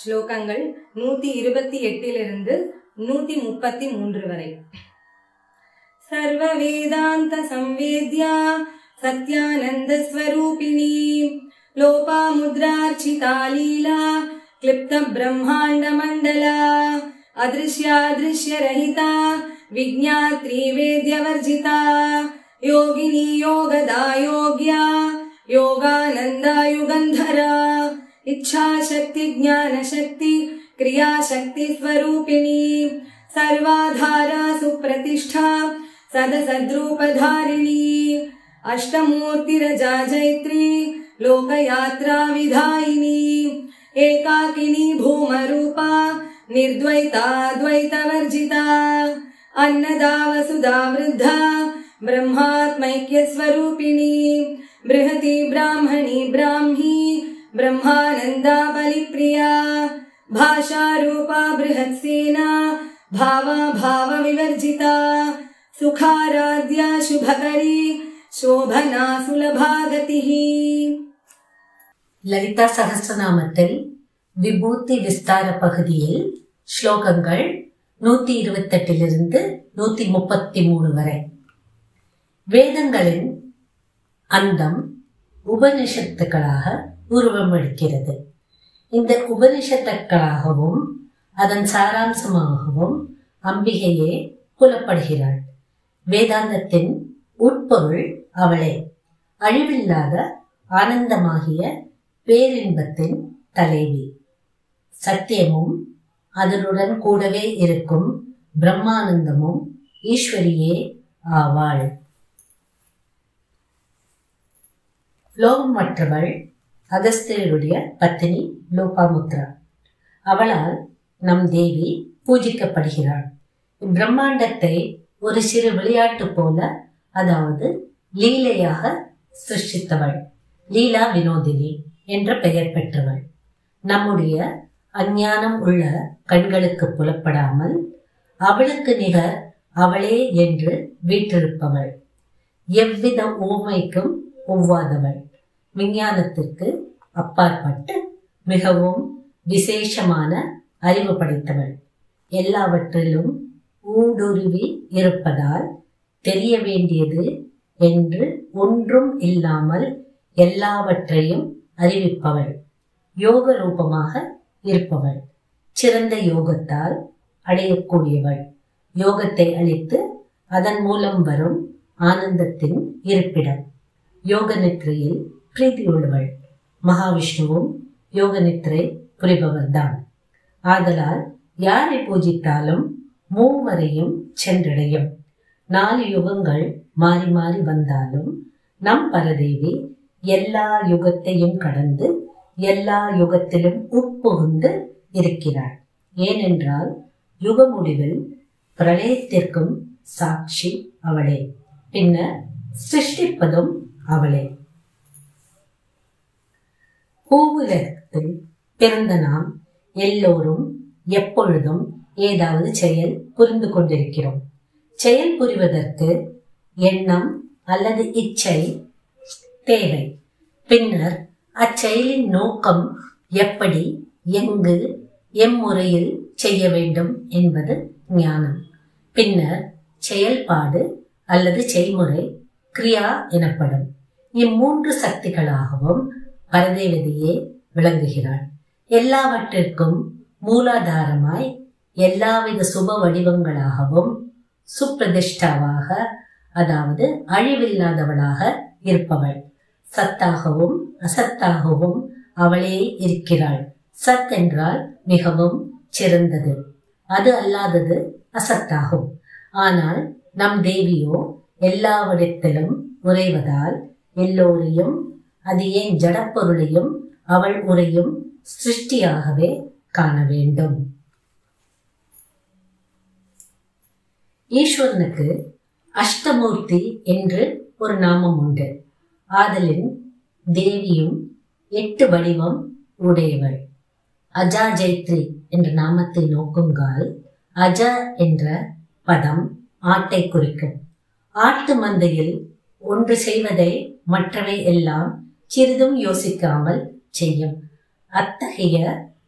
ஸ்லோகங்கள் நூத்தி இருபத்தி எட்டிலிருந்து நூத்தி முப்பத்தி மூன்று வரை சர்வ வேதாந்த சம்வேத்யா சத்யானந்த ஸ்வரூபிணி லோபா முத்ரார்ச்சிதா லீலா क्लिप्त ब्रह्माण्ड मण्डला अदृश्यादृश्यरहिता विज्ञात्री वेद्यवर्जिता योगिनी योगदा योग्या योगानन्दा युगन्धरा इच्छाशक्ति ज्ञानशक्ति क्रियाशक्ति स्वरूपिणी सर्वाधारा सुप्रतिष्ठा सदसद्रूपधारिणी अष्टमूर्तिरजा जैत्री लोकयात्रा विधायिनी एकाकिनी भूमरूपा निर्द्वैता द्वैतवर्जिता अन्नदा वसुधा वृद्धा ब्रह्मात्मैक्यस्वरूपिणी बृहति ब्राह्मणी ब्राह्मी ब्रह्मानन्दा बलिप्रिया भाषारूपा बृहत्सेना भावा भावविवर्जिता सुखाराध्या शुभकरी शोभना सुलभा गतिः லலிதா சகஸ்ரநாமத்தில் விபூதி விஸ்தார பகுதியில் ஸ்லோகங்கள் நூத்தி இருபத்தெட்டிலிருந்து நூத்தி முப்பத்தி மூணு வரை வேதங்களின் அந்தம் உபனிஷத்துக்களாக உருவமெடுக்கிறது இந்த உபனிஷத்துக்களாகவும் அதன் சாராம்சமாகவும் அம்பிகையே புலப்படுகிறாள் வேதாந்தத்தின் உட்பொருள் அவளே அழிவில்லாத ஆனந்தமாகிய பேரின்பத்தின் தலைவி சத்தியமும் அதனுடன் கூடவே இருக்கும் பிரம்மானந்தமும் ஈஸ்வரியே ஆவாள் லோகமற்றவள் அகஸ்தியருடைய பத்தினி லோபாமுத்ரா அவளால் நம் தேவி பூஜிக்கப்படுகிறாள் பிரம்மாண்டத்தை ஒரு சிறு விளையாட்டு போல அதாவது லீலையாக சிருஷ்டித்தவள் லீலா வினோதினி என்ற பெயர் பெற்றவள் நம்முடைய அஞ்ஞானம் உள்ள கண்களுக்கு புலப்படாமல் அவளுக்கு நிகர் அவளே என்று வீற்றிருப்பவள் எவ்வித ஊமைக்கும் ஒவ்வாதவள் விஞ்ஞானத்திற்கு அப்பாற்பட்டு மிகவும் விசேஷமான அறிவு படைத்தவள் எல்லாவற்றிலும் ஊடுருவி இருப்பதால் தெரிய வேண்டியது என்று ஒன்றும் இல்லாமல் எல்லாவற்றையும் அறிவிப்பவள் யோக ரூபமாக இருப்பவள் சிறந்த யோகத்தால் அடையக்கூடியவள் யோகத்தை அளித்து அதன் மூலம் வரும் ஆனந்தத்தின் இருப்பிடம் யோக நித்திரையில் பிரீதியுள்ளவள் மகாவிஷ்ணுவும் யோக நித்திரை புரிபவர்தான் ஆதலால் யாரை பூஜித்தாலும் மூவரையும் சென்றடையும் நாலு யுகங்கள் மாறி மாறி வந்தாலும் நம் பரதேவி எல்லா யுகத்தையும் கடந்து எல்லா யுகத்திலும் உட்புகுந்து இருக்கிறாள் ஏனென்றால் யுக முடிவில் பிரளயத்திற்கும் சாட்சி அவளே பின்னர் சிருஷ்டிப்பதும் அவளே பூவுலகத்தில் பிறந்த நாம் எல்லோரும் எப்பொழுதும் ஏதாவது செயல் புரிந்து கொண்டிருக்கிறோம் செயல் புரிவதற்கு எண்ணம் அல்லது இச்சை தேவை பின்னர் அச்செயலின் நோக்கம் எப்படி எங்கு எம்முறையில் செய்ய வேண்டும் என்பது ஞானம் பின்னர் செயல்பாடு அல்லது செய்முறை கிரியா எனப்படும் இம்மூன்று சக்திகளாகவும் பரதேவதியே விளங்குகிறாள் எல்லாவற்றிற்கும் மூலாதாரமாய் எல்லாவித சுப வடிவங்களாகவும் சுப்பிரதிஷ்டாவாக அதாவது அழிவில்லாதவளாக இருப்பவள் சத்தாகவும் அசத்தாகவும் அவளே இருக்கிறாள் சத் என்றால் மிகவும் சிறந்தது அது அல்லாதது அசத்தாகும் ஆனால் நம் தேவியோ எல்லாவிடத்திலும் உறைவதால் எல்லோரையும் அது ஏன் ஜடப்பொருளையும் அவள் உரையும் சிருஷ்டியாகவே காண வேண்டும் ஈஸ்வரனுக்கு அஷ்டமூர்த்தி என்று ஒரு நாமம் உண்டு ஆதலின் தேவியும் எட்டு வடிவம் உடையவள் அஜா ஜெய்த்ரி என்ற நாமத்தை நோக்குங்கால் அஜ என்ற பதம் ஆட்டை குறிக்கும் ஆட்டு மந்தையில் ஒன்று செய்வதை மற்றவை எல்லாம் சிறிதும் யோசிக்காமல் செய்யும் அத்தகைய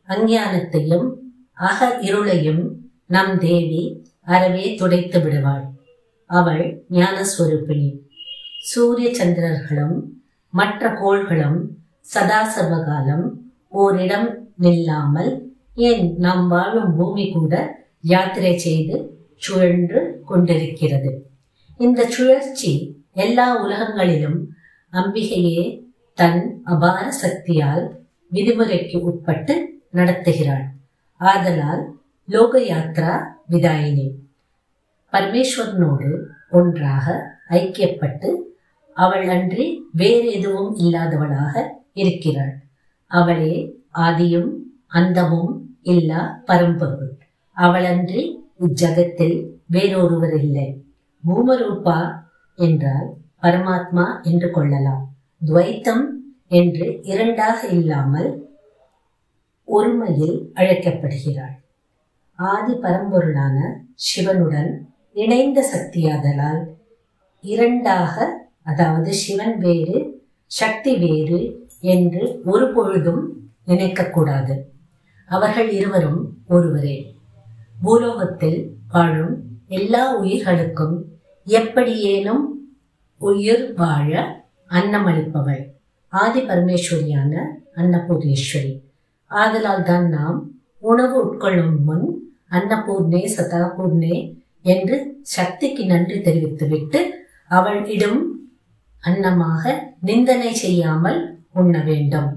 அஞ்ஞானத்தையும் அக இருளையும் நம் தேவி அறவே துடைத்து விடுவாள் அவள் ஞானஸ்வரூபிணி சூரிய சந்திரர்களும் மற்ற கோள்களும் சதா சர்வகாலம் ஓரிடம் நில்லாமல் ஏன் நாம் வாழும் பூமி கூட யாத்திரை செய்து சுழன்று கொண்டிருக்கிறது இந்த சுழற்சி எல்லா உலகங்களிலும் அம்பிகையே தன் அபார சக்தியால் விதிமுறைக்கு உட்பட்டு நடத்துகிறாள் ஆதலால் லோக யாத்ரா விதாயினி பரமேஸ்வரனோடு ஒன்றாக ஐக்கியப்பட்டு அவள் அன்றி வேறு எதுவும் இல்லாதவளாக இருக்கிறாள் அவளே ஆதியும் அந்தமும் இல்லா பரம்பொருள் அவளன்றி இஜகத்தில் வேறொருவர் இல்லை பூமரூபா என்றால் பரமாத்மா என்று கொள்ளலாம் துவைத்தம் என்று இரண்டாக இல்லாமல் ஒருமையில் அழைக்கப்படுகிறாள் ஆதி பரம்பொருளான சிவனுடன் இணைந்த சக்தியாதலால் இரண்டாக அதாவது சிவன் வேறு சக்தி வேறு என்று ஒரு பொழுதும் நினைக்கக்கூடாது அவர்கள் இருவரும் ஒருவரே பூலோகத்தில் வாழும் எல்லா உயிர்களுக்கும் எப்படியேனும் உயிர் வாழ அன்னமளிப்பவள் ஆதி பரமேஸ்வரியான அன்னபூர்ணேஸ்வரி ஆதலால் தான் நாம் உணவு உட்கொள்ளும் முன் அன்னபூர்ணே சதாபூர்ணே என்று சக்திக்கு நன்றி தெரிவித்துவிட்டு அவள் இடும் அன்னமாக நிந்தனை செய்யாமல் உண்ண வேண்டும்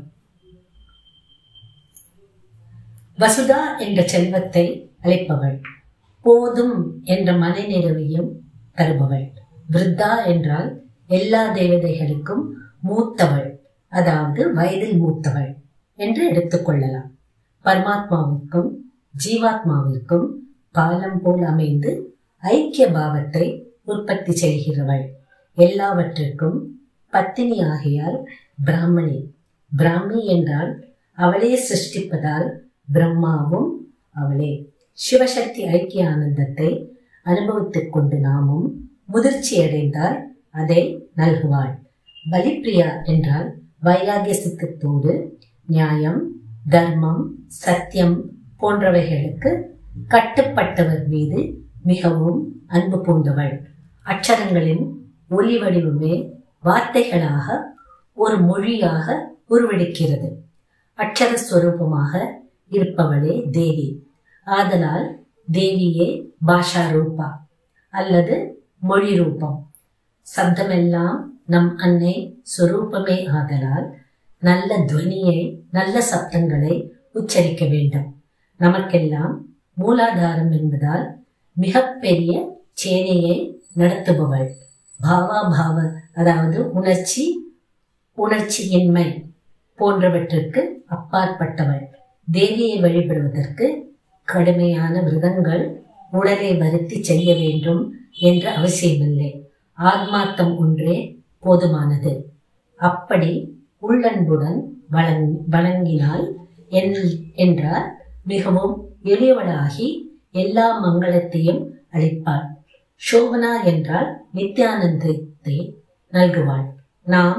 வசுதா என்ற செல்வத்தை அளிப்பவள் போதும் என்ற மனநிறைவையும் தருபவள் விருத்தா என்றால் எல்லா தேவதைகளுக்கும் மூத்தவள் அதாவது வயதில் மூத்தவள் என்று எடுத்துக்கொள்ளலாம் பரமாத்மாவிற்கும் ஜீவாத்மாவிற்கும் பாலம் போல் அமைந்து ஐக்கிய பாவத்தை உற்பத்தி செய்கிறவள் எல்லாவற்றிற்கும் பத்தினி ஆகையால் பிராமணி பிராமி என்றால் அவளே சிருஷ்டிப்பதால் பிரம்மாவும் அவளே சிவசக்தி ஐக்கிய ஆனந்தத்தை அனுபவித்துக் கொண்டு நாமும் முதிர்ச்சி அடைந்தால் அதை நல்குவாள் பலிப்பிரியா என்றால் வைராகிய சித்தத்தோடு நியாயம் தர்மம் சத்தியம் போன்றவைகளுக்கு கட்டுப்பட்டவர் மீது மிகவும் அன்பு பூண்டவள் அச்சரங்களின் ஒலி வடிவமே வார்த்தைகளாக ஒரு மொழியாக உருவெடுக்கிறது அட்சர ஸ்வரூபமாக இருப்பவளே தேவி ஆதலால் தேவியே பாஷா ரூபா அல்லது மொழி ரூபம் சப்தமெல்லாம் நம் அன்னை சொரூபமே ஆதலால் நல்ல துவனியை நல்ல சப்தங்களை உச்சரிக்க வேண்டும் நமக்கெல்லாம் மூலாதாரம் என்பதால் மிகப்பெரிய சேனையை நடத்துபவள் பாவா பாவ அதாவது உணர்ச்சி உணர்ச்சியின்மை போன்றவற்றிற்கு அப்பாற்பட்டவள் தேவியை வழிபடுவதற்கு கடுமையான விரதங்கள் உடலை வருத்தி செய்ய வேண்டும் என்ற அவசியமில்லை ஆத்மார்த்தம் ஒன்றே போதுமானது அப்படி உள்ளன்புடன் வழங் வழங்கினால் என்- என்றால் மிகவும் எளியவளாகி எல்லா மங்களத்தையும் அளிப்பாள் சோபனா என்றால் நித்யானந்தத்தை நல்குவாள் நாம்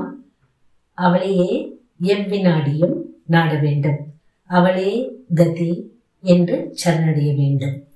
அவளையே எவ்வினாடியும் நாட வேண்டும் அவளே கதி என்று சரணடைய வேண்டும்